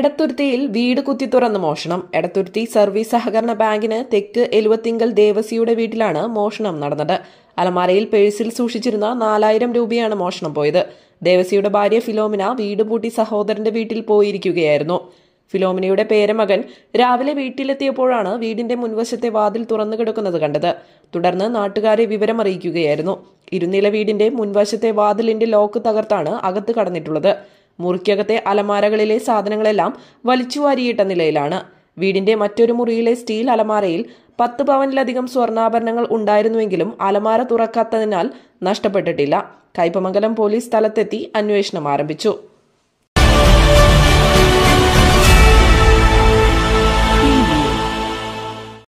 എടത്തുരുത്തിയിൽ വീട് കുത്തി തുറന്ന് മോഷണം എടത്തുരുത്തി സർവീസ് സഹകരണ ബാങ്കിന് തെക്ക് എലുവത്തിങ്കൽ ദേവസിയുടെ വീട്ടിലാണ് മോഷണം നടന്നത് അലമാരയിൽ പേഴ്സിൽ സൂക്ഷിച്ചിരുന്ന നാലായിരം രൂപയാണ് മോഷണം പോയത് ദേവസിയുടെ ഭാര്യ ഫിലോമിന വീട് പൂട്ടി സഹോദരന്റെ വീട്ടിൽ പോയിരിക്കുകയായിരുന്നു ഫിലോമിനയുടെ പേരമകൻ രാവിലെ വീട്ടിലെത്തിയപ്പോഴാണ് വീടിന്റെ മുൻവശത്തെ വാതിൽ തുറന്നു കിടക്കുന്നത് കണ്ടത് തുടർന്ന് നാട്ടുകാരെ വിവരമറിയിക്കുകയായിരുന്നു ഇരുനില വീടിന്റെ മുൻവശത്തെ വാതിലിന്റെ ലോക്ക് തകർത്താണ് അകത്ത് കടന്നിട്ടുള്ളത് മുറിക്കകത്തെ അലമാരകളിലെ സാധനങ്ങളെല്ലാം വലിച്ചുവാരിയിട്ട നിലയിലാണ് വീടിന്റെ മറ്റൊരു മുറിയിലെ സ്റ്റീൽ അലമാരയിൽ പത്ത് പവനിലധികം സ്വർണ്ണാഭരണങ്ങൾ ഉണ്ടായിരുന്നുവെങ്കിലും അലമാര തുറക്കാത്തതിനാൽ നഷ്ടപ്പെട്ടിട്ടില്ല കയ്പമംഗലം പോലീസ് സ്ഥലത്തെത്തി അന്വേഷണം ആരംഭിച്ചു